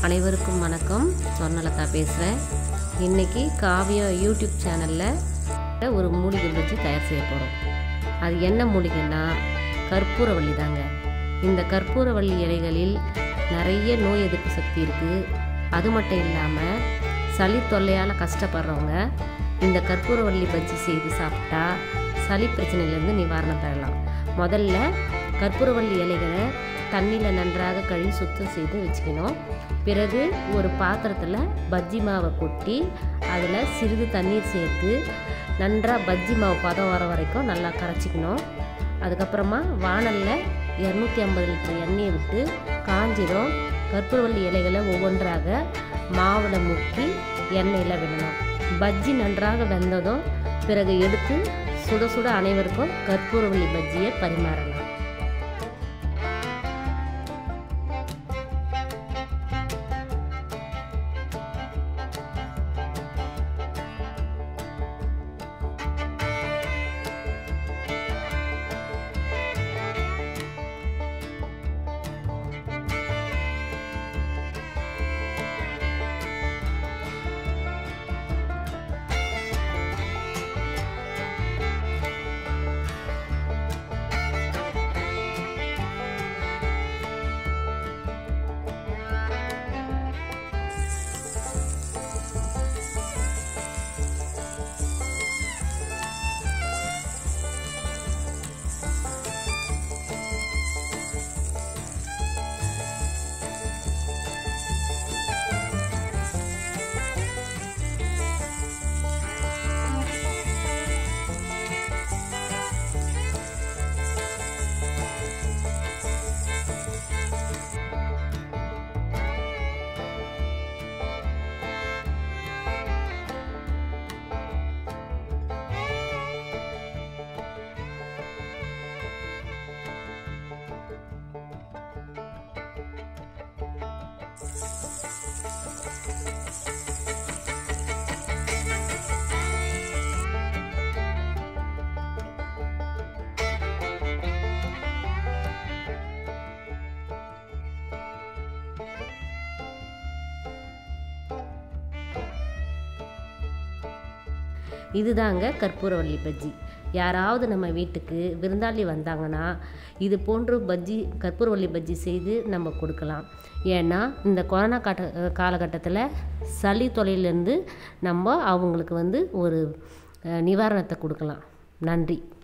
அனைவருக்கும் வணக்கம் சொர்ணலதா பேசுகிறேன் இன்றைக்கி காவியம் யூடியூப் சேனலில் ஒரு மூலிகை பஜ்ஜி தயார் செய்ய போகிறோம் அது என்ன மூலிகைன்னா கற்பூரவள்ளி தாங்க இந்த கற்பூரவள்ளி இலைகளில் நிறைய நோய் எதிர்ப்பு சக்தி இருக்குது அது மட்டும் இல்லாமல் சளி தொல்லையால் கஷ்டப்படுறவங்க இந்த கற்பூரவள்ளி பஜ்ஜி செய்து சாப்பிட்டா சளி பிரச்சனையிலேருந்து நிவாரணம் பெறலாம் முதல்ல கற்பூரவள்ளி இலைகளை தண்ணியில் நன்றாக கழுவி சுத்தம் செய்து வச்சுக்கணும் பிறகு ஒரு பாத்திரத்தில் பஜ்ஜி மாவை கொட்டி அதில் சிறிது தண்ணீர் சேர்த்து நன்றாக பஜ்ஜி மாவு பதம் வர வரைக்கும் நல்லா கரைச்சிக்கணும் அதுக்கப்புறமா வானலில் இரநூத்தி ஐம்பது லிட்டர் எண்ணெயை விட்டு காஞ்சிரும் கற்பூரவள்ளி இலைகளை ஒவ்வொன்றாக மாவில் முக்கி எண்ணெயில் விடணும் பஜ்ஜி நன்றாக வெந்ததும் பிறகு எடுத்து சுட சுட அனைவருக்கும் கற்பூரவள்ளி பஜ்ஜியை பரிமாறலாம் இதுதாங்க கற்பூரவள்ளி பஜ்ஜி யாராவது நம்ம வீட்டுக்கு விருந்தாளி வந்தாங்கன்னா இது போன்று பஜ்ஜி கற்பூரவள்ளி பஜ்ஜி செய்து நம்ம கொடுக்கலாம் ஏன்னா இந்த கொரோனா காட்ட காலகட்டத்தில் சளி தொலையிலேருந்து நம்ம அவங்களுக்கு வந்து ஒரு நிவாரணத்தை கொடுக்கலாம் நன்றி